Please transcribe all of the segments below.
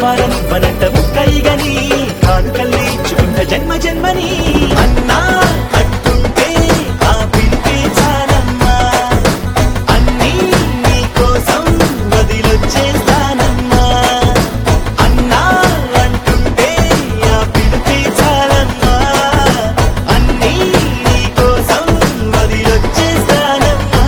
వారనివ్వనంట ముక్కైగని కాలు కల్లి చుంట జన్మ జన్మని అన్నా అంటుంటే ఆ పిలిపే చాలమ్మా అన్నీ నీ కోసం వదిలొచ్చేస్తానమ్మా అన్నా అంటుంటే ఆ పిలిపే చాలమ్మా అన్నీ నీ కోసం వదిలొచ్చేస్తానమ్మా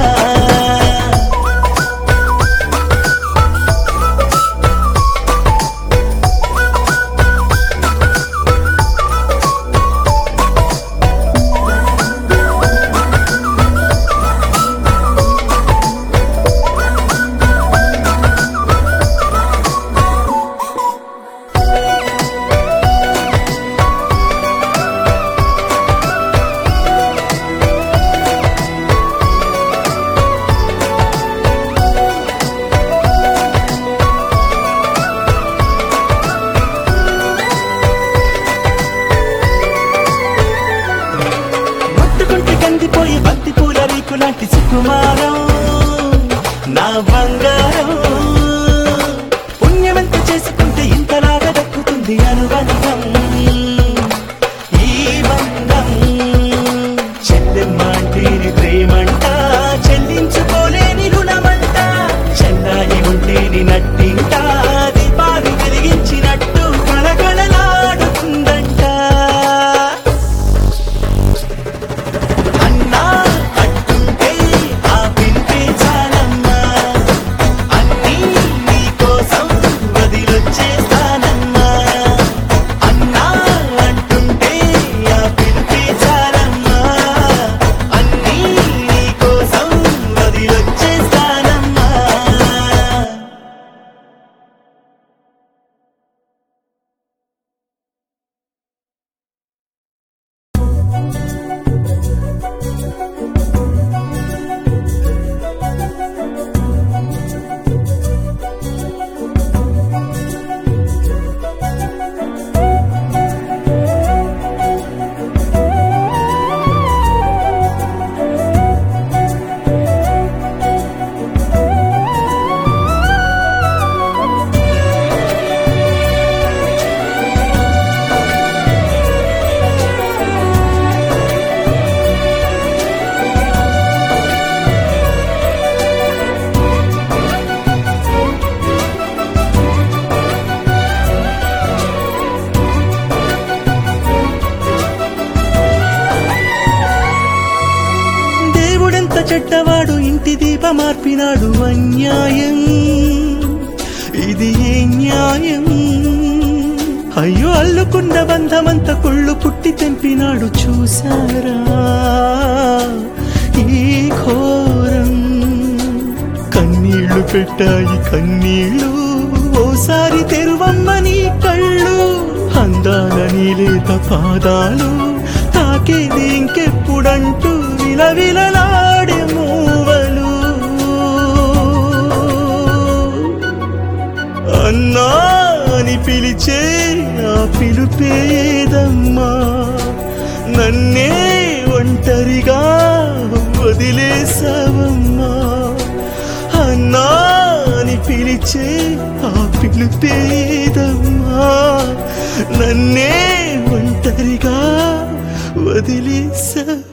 ముట్టుకుంటే కందిపోయే బంతి పూల రీకు లాంటి సుకుమారం నా బంగారం పుణ్యమెంత చేసుకుంటే ఇంతలాగా దక్కుతుంది అనుబంధం ఈ బంధం చెల్లెమ్మాంటిని ప్రేమంట చెల్లించుకోలేని రుణమంట చెన్నాయి ఉంటేని నట్టింట దీపాలు వెలిగించినట్టు కళకళలాడుతుందంట అన్నా అంటుంటే ఆ పిలిపే చాలమ్మా అన్నీ నీ కోసం వదిలొచ్చేస్తానమ్మా అన్నా అంటుంటే ఆ పిలిపే చాలమ్మా అన్నీ నీ కోసం వదిలొచ్చేస్తానమ్మా దేవుడెంత చెడ్డవాడు ఇంటి దీప మార్పినాడు అన్యాయం ఇది ఏ న్యాయం అయ్యో అల్లుకున్న బంధమంత కుళ్ళు పుట్టి తెంపినాడు చూసారా ఈ ఘోరం కన్నీళ్లు పెట్టాయి కన్నీళ్లు ఓసారి తెరువమ్మని కళ్ళు అందాలని లేత పాదాలు తాకేది ఇంకెప్పుడంటూ విలవిలలాడే మూవలు అన్నా అని పిలిచే ఆ పిలుపేదమ్మా నన్నే ఒంటరిగా వదిలేసావమ్మా అన్నా అని పిలిచే ఆ పిలుపేదమ్మా నన్నే ఒంటరిగా వదిలేసావమ్మా